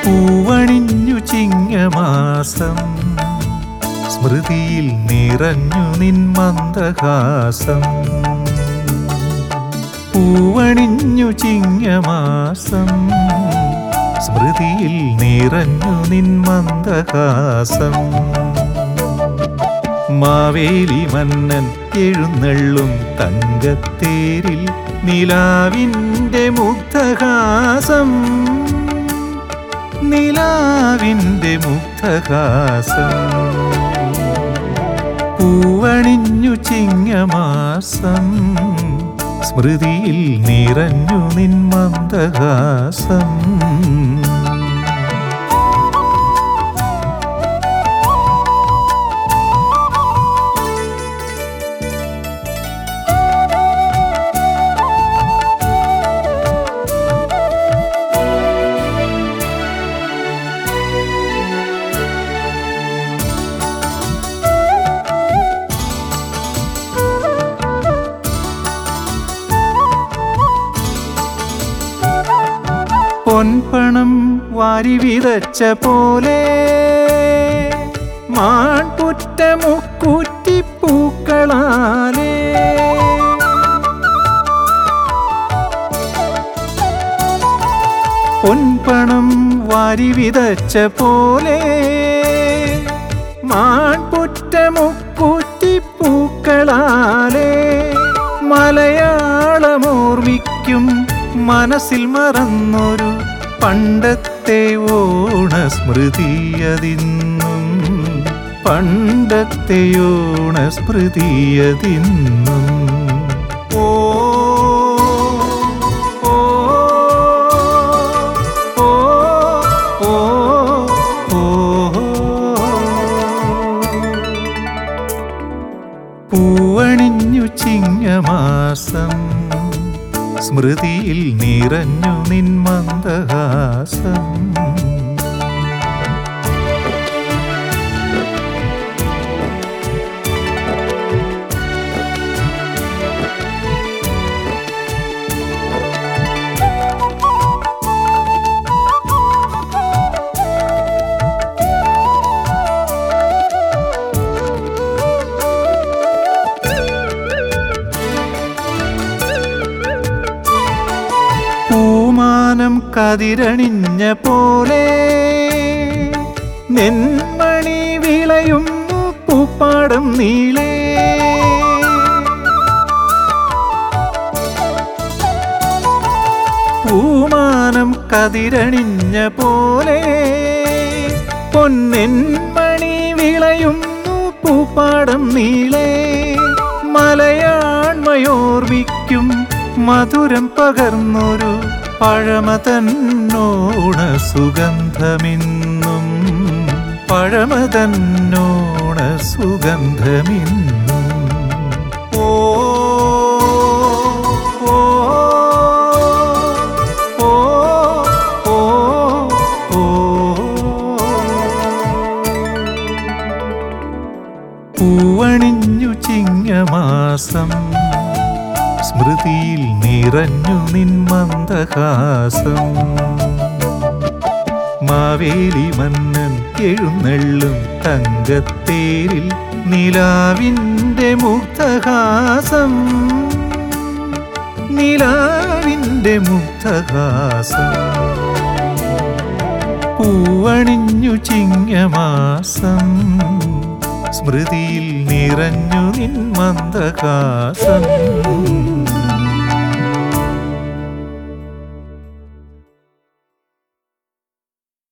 പൂവണിഞ്ഞു ചിങ്ങമാസം സ്മൃതിയിൽ നിറഞ്ഞു നിൻ മന്ദഹാസം പൂവണിഞ്ഞു ചിങ്ങമാസം സ്മൃതിയിൽ നിറഞ്ഞു നിൻ മന്ദഹാസം മാവേലി മന്നൻ എഴുന്നള്ളും തങ്കത്തേരിൽ നിലാവിൻ്റെ മുഗ്ധഹാസം നിലാവിൻ്റെ മുഗ്ധഹാസം പൂവണിഞ്ഞു ചിങ്ങമാസം സ്മൃതിയിൽ നിറഞ്ഞു നിൻ മന്ദഹാസം പൊൻപണം വാരി വിതച്ച പോലെ മാൺപുറ്റ മുക്കൂറ്റി പൂക്കളാലേ പൊൻപണം വാരി വിതച്ച പോലെ മാൺപുറ്റ മുക്കൂറ്റി പൂക്കളാലേ മലയാളമോർമ്മിക്കും മനസ്സിൽ മറന്നൊരു പണ്ടത്തെ ഓണസ്മൃതിയതിന്നും പണ്ടത്തെ ഓണസ്മൃതിയതിന്നും ഓ ഓ ഓ ഓ ഓ പൂവണിഞ്ഞു ചിങ്ങമാസം സ്മൃതിയിൽ നിറഞ്ഞു നിൻ മന്ദഹാസം പൂമാനം കതിരണിഞ്ഞ പോലെ നെന്മണി വിളയുന്നു പൂപ്പാടം നീളേ പൂമാനം കതിരണിഞ്ഞ പോലെ പൊന്നെന്മണി വിളയുന്നു പൂപ്പാടം നീളേ മലയാൺമയോർവിക്കും മധുരം പകർന്നൊരു പഴമ തന്നോണ സുഗന്ധമിന്നും പഴമ തന്നോണ സുഗന്ധമിന്നും ഓ ഓ ഓ ഓ ഓ പൂവണിഞ്ഞു ചിങ്ങമാസം സ്മൃതിയിൽ നിറഞ്ഞു നിൻ മന്ദഹാസം മാവേലി മന്നൻ എഴുന്നള്ളും തങ്കത്തേരിൽ നിലാവിൻ്റെ മുഗ്ധഹാസം നിലാവിൻ്റെ മുഗ്ധഹാസം പൂവണിഞ്ഞു ചിങ്ങമാസം സ്മൃതിയിൽ നിറഞ്ഞു നിൻ മന്ദഹാസം